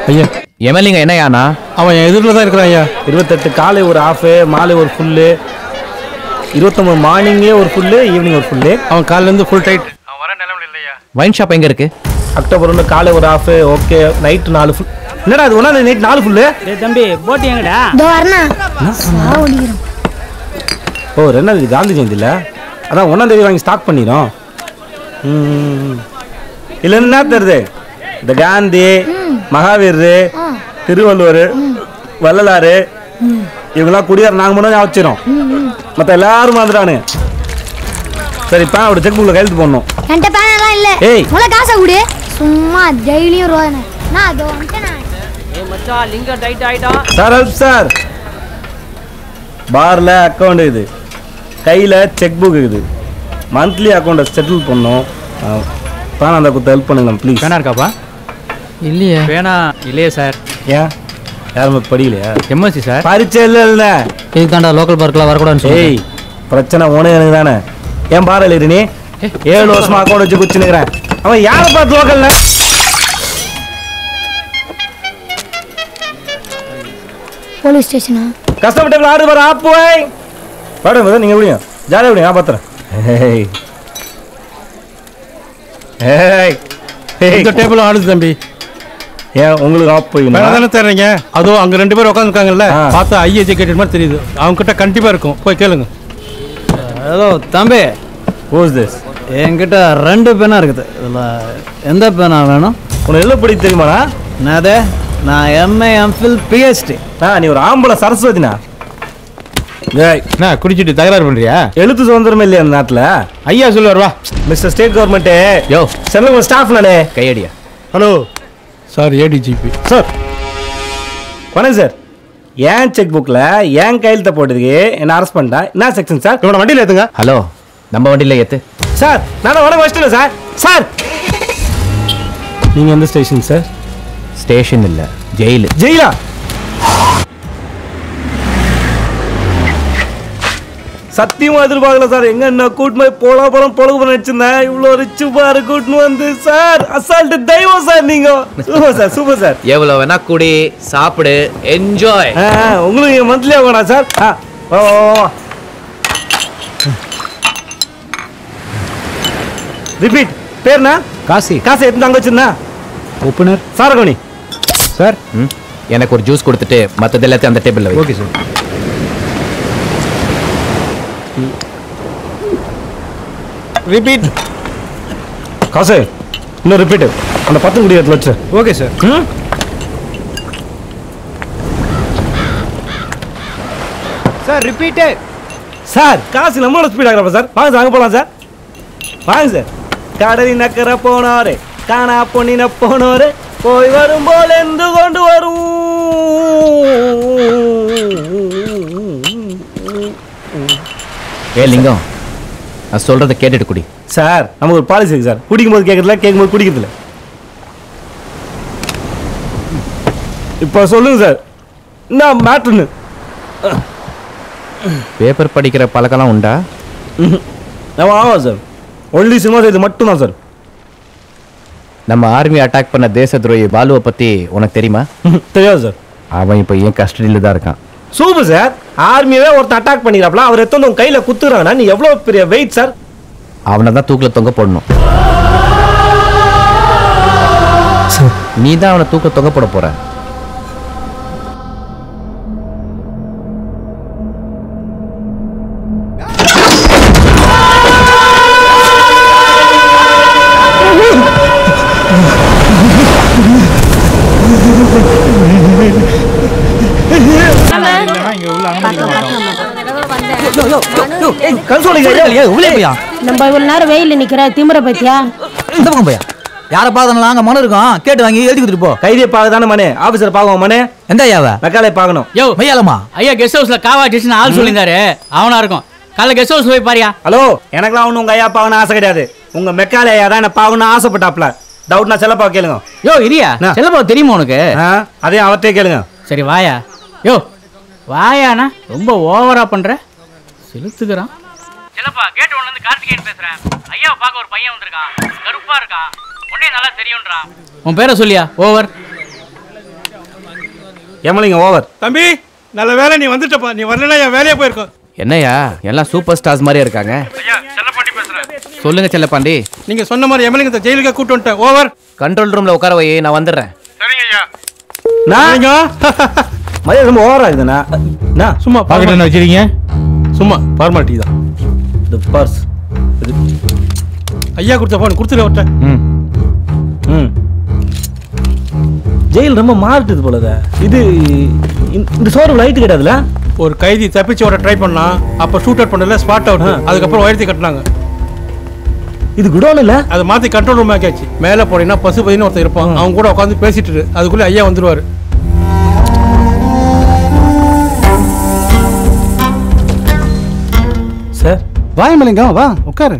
ஐயா எம்எல்ஏங்க என்னையாண்ணா அவன் என் எதிரில் தான் இருக்கிறான் ஐயா இருபத்தெட்டு காலை ஒரு ஆஃபு மாலை ஒரு ஃபுல்லு இருபத்தொம்பது மார்னிங்கே ஒரு ஃபுல்லு ஈவினிங் ஒரு ஃபுல்லு அவன் காலிலேருந்து ஃபுல் டைட் வைன் ஷாப் எங்க இருக்கு அக்டோபர் ஒன்று காலை ஒரு ஆஃபு ஓகே நைட்டு நாலு ஃபுல் என்னடா அது ஒன்றா நைட் நாலு ஃபுல்லு டேய் தம்பி போட்டு எங்கடா இதோ வரணா ஓடிக்கிறோம் ஓ ரெண்டாம் தேதி காந்தி ஜெயந்தி இல்லை அதான் ஒன்றாம் தேதி வாங்கி ஸ்டாக் பண்ணிடும் இல்லை என்ன தருது இந்த காந்தி மகாவீர் திருவள்ளுவர் வள்ளலாறு இவங்கெல்லாம் குடியார் நாங்கள் மட்டும் ஞாபகம் வச்சிரும் மற்ற எல்லாரும் வந்துடானு சரிப்பா அப்படி செக் புக்கில் கையெழுத்து போடணும் என்கிட்ட பேனெல்லாம் இல்ல ஏய். முதல்ல காசை கொடு சும்மா டெய்லியும் ரோதனை நான் அதோ வந்துட்டேன் நான் ஏய் மச்சான் லிங்கம் டைட் ஆயிட்டான் சார் ஹெல்ப் சார் பாரில் அக்கௌண்ட் இது கையில் செக் புக் இருக்குது மந்த்லி அக்கௌண்ட்டை செட்டில் பண்ணோம் தான் அந்த கொடுத்து ஹெல்ப் பண்ணுங்க ப்ளீஸ் பேனா இருக்காப்பா இல்லையே பேனா இல்லையே சார் ஏன் யாருமே படிக்கலையா எம்எஸ்சி சார் பரிச்சை இல்லை இல்லை இதுக்கு தாண்டா லோக்கல் பார்க்கெலாம் வரக்கூடாதுன்னு ஏய் பிரச்சனை உனக்கு எனக்கு தானே ஏன் பாரு எழுதி நீ ஏழு வருஷமா அக்கௌண்ட் வச்சு குச்சினுக்கிறேன் அவன் யாரை பார்த்து லோக்கல்ல போலீஸ் ஸ்டேஷனா கஷ்டப்பட்டு ஆடு வர ஆப்பு வை பாடுங்க நீங்கள் எப்படியும் ஜாலியாக எப்படியும் நான் பார்த்துறேன் ஏய் ஏய் ஏய் இந்த டேபிள் ஆடுது தம்பி ஏன் உங்களுக்கு ஆப் வேற போய் தானே தர்றீங்க அதோ அங்க ரெண்டு பேர் உட்காந்துருக்காங்கல்ல ஆ. பார்த்தா ஐ எஜுகேட்டட் மாதிரி தெரியுது அவங்க கிட்ட கண்டிப்பா இருக்கும் போய் கேளுங்க ஹலோ தம்பி ஹூஸ் திஸ் என்கிட்ட ரெண்டு பேனா இருக்குது இதில் எந்த பேனா வேணும் உனக்கு எல்லாம் படி தெரியுமாடா என்னது நான் எம்ஏ எம்ஃபில் பிஹெச்டி ஆ நீ ஒரு ஆம்பளை சரஸ்வதினா ஏய் என்ன குடிச்சிட்டு தகராறு பண்றியா எழுத்து சுதந்திரமே இல்லையா அந்த நாட்டில் ஐயா சொல்லுவார் வா மிஸ்டர் ஸ்டேட் கவர்மெண்ட்டு யோ செல்லுங்க ஸ்டாஃப் நானே கையடியா ஹலோ சார் ஏடிஜிபி சார் வணக்கம் சார் ஏன் செக் புக்கில் ஏன் கையெழுத்த போட்டதுக்கு என்ன அரெஸ்ட் பண்ணிட்டா என்ன செக்ஷன் சார் இவனை வண்டியில் ஏத்துங்க ஹலோ நம்ம வண்டியில் ஏத்து சார் நான் உடனே வச்சிட்டேன் சார் சார் நீங்கள் எந்த ஸ்டேஷன் சார் ஸ்டேஷன் இல்லை ஜெயிலு ஜெயிலா சத்தியமா எதிர்பார்க்கல சார் எங்க என்ன கூட்டு போய் போல போலாம் பொழகு பண்ண வச்சிருந்தேன் இவ்வளோ ரிச்சு பாரு கூட்டுன்னு வந்து சார் அசால்ட் தெய்வம் சார் நீங்க சூப்பர் சார் சூப்பர் சார் எவ்வளோ வேணா குடி சாப்பிடு என்ஜாய் ஆ, உங்களுக்கு மந்த்லி ஆகணா சார் ஆ வா வா, வா, வா ரிப்பீட் பேர்னா காசி காசை எடுத்து அங்கே வச்சிருந்தா ஓப்பனர் சாரகோணி சார் ம் எனக்கு ஒரு ஜூஸ் கொடுத்துட்டு மற்றது எல்லாத்தையும் அந்த டேபிளில் வை ஓகே சார் ரிப்பீட் காசு இன்னும் ரிப்பீட் அந்த பத்து குடி இடத்துல வச்சு okay sir hmm sir repeat sir காசு நம்மளோட ஸ்பீட் ஆகிறப்ப சார் வாங்க சார் அங்கே போகலாம் சார் வாங்க சார் கடலின் நக்கரை போனாரு காணா பொண்ணின போனோரு போய் வரும் போல எந்து கொண்டு வரும் ஏ லிங்கம் நான் சொல்கிறத கேட்டுட்டு குடி சார் நமக்கு ஒரு பாலிசி இருக்கு சார் குடிக்கும்போது கேட்கறதில்ல கேட்கும்போது குடிக்கிறதில்ல இப்போ சொல்லுங்க சார் என்ன மேட்ருன்னு பேப்பர் படிக்கிற பழக்கம்லாம் உண்டா நம்ம ஆமாம் சார் ஒன்லி சினிமா இது மட்டும்தான் சார் நம்ம ஆர்மி அட்டாக் பண்ண தேச துரோகி பாலுவை பற்றி உனக்கு தெரியுமா தெரியாது சார் அவன் இப்போ ஏன் கஸ்டடியில் தான் இருக்கான் சூப்பர் சார் ஆர்மியவே ஒருத்தன் அட்டாக் பண்ணிக்கிறாப்ல அவர் எத்தனை உங்க கையில குத்துறாங்கன்னா நீ எவ்வளவு பெரிய வெயிட் சார் அவனை தான் தூக்கில் தொங்க போடணும் நீ தான் அவனை தூக்க தொங்க போட போற நம்ம இவ்வளவு நேரம் வெயில நிக்கிற திமிர பத்தியா இந்த பக்கம் போயா யாரை பார்க்கணும் அங்கே மனு இருக்கும் கேட்டு வாங்கி எழுதி கொடுத்துட்டு போ கைதியை பார்க்க தானே மனே ஆபீசர் பார்க்க மனே எந்த ஐயாவ மெக்காலே பார்க்கணும் யோ மையாலமா ஐயா கெஸ்ட் ஹவுஸ்ல காவா ஸ்டேஷன் ஆள் சொல்லியிருந்தாரு அவனா இருக்கும் காலைல கெஸ்ட் ஹவுஸ் போய் பாரியா ஹலோ எனக்குலாம் ஒன்றும் உங்க ஐயா பார்க்கணும் ஆசை கிடையாது உங்க மெக்காலே ஐயா தான் என்ன பார்க்கணும்னு ஆசைப்பட்டாப்ல டவுட்னா செல்லப்பா கேளுங்க யோ இரியா என்ன? செல்லப்பா தெரியுமா உனக்கு ஆ, அதே அவர்கிட்டே கேளுங்க சரி வாயா யோ வாயாண்ணா ரொம்ப ஓவரா பண்ற செலுத்துக்கிறான் செல்லப்பா கேட்டு ஒன்று வந்து கார்த்திகேயன் பேசுறேன் ஐயாவை பார்க்க ஒரு பையன் வந்திருக்கான் கருப்பா இருக்கான் உன்னே நல்லா தெரியும்ன்றான் உன் பேரை சொல்லியா ஓவர் எமலிங்க ஓவர் தம்பி நல்ல வேலை நீ வந்துட்டப்பா நீ வரலன்னா என் வேலையே போயிருக்கோம் என்னய்யா எல்லாம் சூப்பர் ஸ்டார்ஸ் மாதிரியே இருக்காங்க சொல்லுங்க செல்லப்பாண்டி நீங்க சொன்ன மாதிரி எம்எல்ஏ ஜெயிலுக்கு கூட்டு வந்துட்டேன் ஓவர் கண்ட்ரோல் ரூம்ல உட்கார வை நான் வந்துடுறேன் நான் மதியம் ரொம்ப ஓவரா இருக்குதுண்ணா என்ன சும்மா பாக்கெட் என்ன வச்சிருக்கீங்க சும்மா ஃபார்மாலிட்டி தான் இந்த பர்ஸ் ஐயா கொடுத்த போன் கொடுத்துரு அவர்கிட்ட ம் ஜெயில் ரொம்ப மாறிட்டுது போலத இது இந்த- இந்த சோறு லைட்டு கிடையாதுல ஒரு கைதி தப்பிச்சு ஓட ட்ரை பண்ணா அப்ப ஷூட் அவுட் பண்ணல ஸ்பாட் அவுட் அதுக்கப்புறம் உயர்த்தி கட்டினாங்க இது குடோன் இல்ல அதை மாத்தி கண்ட்ரோல் ரூம் ஆக்கியாச்சு மேல போனீங்கன்னா பசுபதினு ஒருத்தர் இருப்பான் அவங்க கூட உட்காந்து பேசிட்டு இரு. அதுக்குள்ள ஐயா வந்துருவாரு சார் வாயமலிங்கம் வா உட்காரு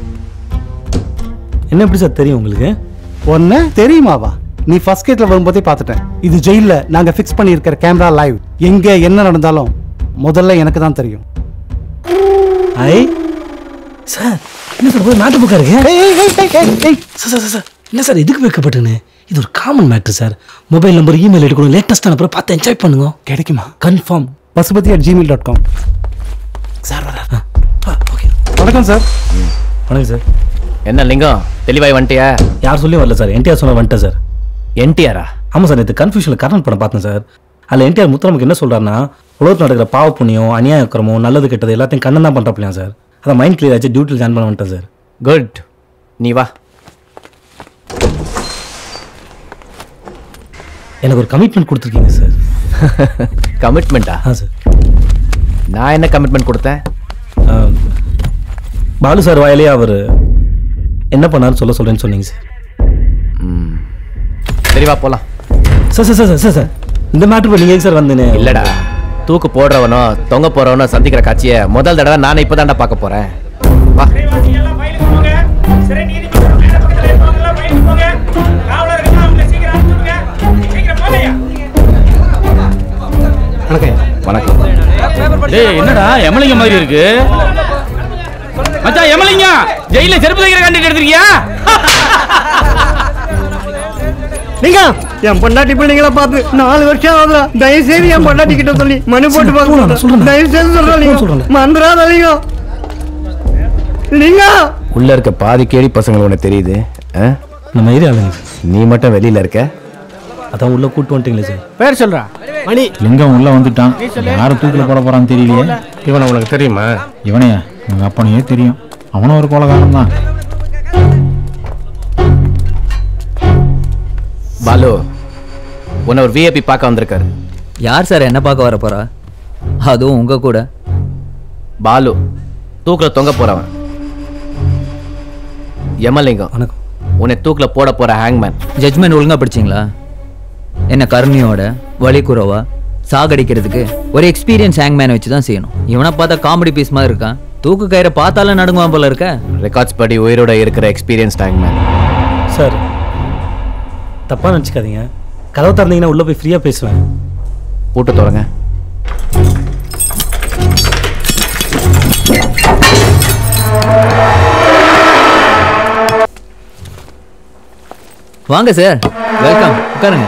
என்ன எப்படி சார் தெரியும் உங்களுக்கு ஒன்னு தெரியுமாவா நீ ஃபர்ஸ்ட் கேட்ல வரும்போதே பார்த்துட்டேன் இது ஜெயில்ல நாங்க ஃபிக்ஸ் பண்ணியிருக்கிற கேமரா லைவ் எங்க என்ன நடந்தாலும் முதல்ல எனக்கு தான் தெரியும் ஐ சார் என்ன சார் போய் நாட்டு புக்கா இருக்கு ஏய், ஏய், ஏய், ஏய், ஏய், ஏய். சார் சார் சார், சார் என்ன சார் எதுக்கு வைக்கப்பட்டுன்னு இது ஒரு common matter sir mobile number email எடுக்கணும் லேட்டஸ்டான அப்புறம் பார்த்து என்ஜாய் பண்ணுங்க கிடைக்குமா confirm Pasupathi at Gmail dot com sir வரா ஓகே வணக்கம் சார் வணக்கம் சார் என்ன லிங்கம் தெளிவாய் வந்துட்டியா யார் சொல்லியும் வரல சார் என்டிஆர் சொன்ன வந்துட்டேன் சார் என்டிஆரா ஆமாம் சார் நேற்று கன்ஃபியூஷனில் கர்ணன் படம் பார்த்தேன் சார் அதில் என்டிஆர் முத்துரமுக்கு என்ன சொல்கிறாருன்னா உலகத்தில் நடக்கிற பாவ புண்ணியம் அநியாய அக்கிரமம் நல்லது கெட்டது எல்லாத்தையும் கண்ணன் தான் பண்ணுறப்பலையா சார் அதான் மைண்ட் கிளியர் ஆச்சு டியூட்டியில் ஜாயின் பண்ண வந்துட்டேன் சார் குட் நீ வா எனக்கு ஒரு கமிட்மெண்ட் கொடுத்துருக்கீங்க சார் கமிட்மெண்ட்டா ஆ சார் நான் என்ன கமிட்மெண்ட் கொடுத்தேன் ஆ, பாலு சார் வாயிலே அவர் என்ன பண்ணாருன்னு சொல்ல சொல்கிறேன்னு சொன்னீங்க சார் சரி வா போலாம் sir sir sir sir sir இந்த மேட்ரு நீங்கள் சார் வந்தேன்னு இல்லடா தூக்கு போடுறவனோ தொங்க போறவனோ சந்திக்கிற காட்சியை முதல் தடவை நான் இப்பதான்டா பார்க்க போறேன் வா வணக்கம் டேய் என்னடா எமலிங்க மாதிரி இருக்கு மச்சான் எமலிங்க ஜெயில செருப்பு தைக்கிற கண்டிட்டு எடுத்திருக்கியா நீங்க என் பொண்டாட்டி பிள்ளைங்கள பார்த்து நாலு வருஷம் ஆகுதுல தயவு செய்து என் பொண்டாட்டி கிட்ட சொல்லி மனு போட்டு பார்க்க தயவு செய்து சொல்றேன் மந்திராத நீங்க நீங்க உள்ள இருக்க பாதி கேடி பசங்க உனக்கு தெரியுது ஆ? நம்ம ஏரியாளுங்க நீ மட்டும் வெளியில இருக்க அதான் உள்ளே கூட்டு வந்துட்டீங்களே சார் பேர் சொல்றா மணி லிங்கம் உள்ள வந்துட்டான் யாரை தூக்கில போட போறான்னு தெரியலையே இவனை உனக்கு தெரியுமா இவனையா எங்க அப்பனையே தெரியும் அவனும் ஒரு கொலகாரன் தான் பாலு உன்னை ஒரு விஐபி பார்க்க வந்திருக்காரு யார் சார் என்ன பார்க்க வர போறா அதுவும் உங்க கூட பாலு தூக்குல தொங்க போறவன் யமலிங்கம் வணக்கம் உன்னை தூக்குல போட போற ஹேங்மேன் ஜட்மெண்ட் ஒழுங்கா படிச்சீங்களா என்ன கருணையோட வலிக்குறவா சாகடிக்கிறதுக்கு ஒரு எக்ஸ்பீரியன்ஸ் ஹேங்மேனை வச்சு தான் செய்யணும் இவனை பார்த்தா காமெடி பீஸ் மாதிரி இருக்கான் தூக்கு கயிறை பார்த்தாலும் நடுங்குவான் போல இருக்க ரெக்கார்ட்ஸ் படி உயிரோட இருக்கிற எக்ஸ்பீரியன்ஸ் ஹேங்மேன் சார் தப்பாக நினச்சிக்காதீங்க கதவு திறந்தீங்கன்னா உள்ளே போய் ஃப்ரீயாக பேசுவேன் பூட்டு தொடங்க வாங்க சார் வெல்கம் உட்காருங்க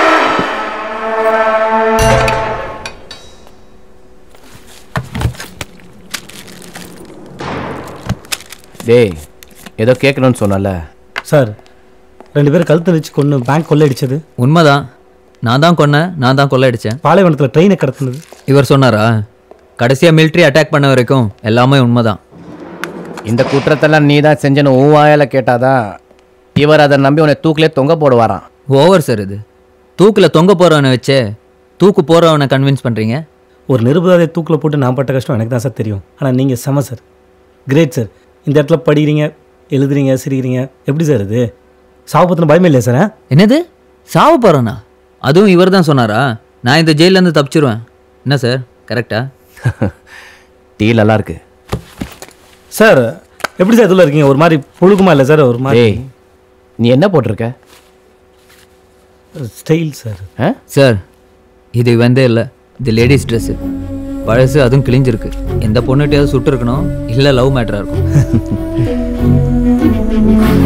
டேய் ஏதோ கேட்கணும்னு சொன்னல சார் ரெண்டு பேரும் கழுத்து வச்சு கொண்டு பேங்க் கொள்ளையடிச்சது உண்மைதான் நான் தான் கொன்னேன் நான் தான் கொள்ளையடிச்சேன் பாலைவனத்தில் ட்ரெயினை கடத்துனது இவர் சொன்னாரா கடைசியா மிலிட்ரி அட்டாக் பண்ண வரைக்கும் எல்லாமே உண்மைதான் இந்த குற்றத்தெல்லாம் நீ தான் செஞ்சனு உன் வாயால கேட்டாதான் இவர் அதை நம்பி உன்னை தூக்கிலே தொங்க போடுவாராம் ஓவர் சார் இது தூக்கில் தொங்க போறவனை வச்சே தூக்கு போறவனை கன்வின்ஸ் பண்றீங்க ஒரு நிருபதாதை தூக்கில் போட்டு நான் பட்ட கஷ்டம் எனக்கு தான் சார் தெரியும் ஆனால் நீங்கள் செம சார் கிரேட் சார் இந்த இடத்துல படிக்கிறீங்க எழுதுறீங்க சிரிக்கிறீங்க எப்படி சார் இது சாவு பற்றின பயமே இல்லையா சார் என்னது சாவு போறேனா அதுவும் இவர் தான் சொன்னாரா நான் இந்த ஜெயில்ல இருந்து தப்பிச்சிருவேன் என்ன சார் கரெக்டா டீ நல்லா இருக்கு சார் எப்படி சார் இதில் இருக்கீங்க ஒரு மாதிரி புழுக்குமா இல்லை சார் ஒரு மாதிரி டேய் நீ என்ன போட்டிருக்க ஸ்டைல் சார் ஆ? சார் இது வந்தே இல்லை இது லேடிஸ் ட்ரெஸ்ஸு பழசு அதுவும் கிழிஞ்சிருக்கு எந்த பொண்ணுகிட்டயாவது சுட்டு இருக்கணும் இல்லை லவ் மேட்டராக இருக்கும்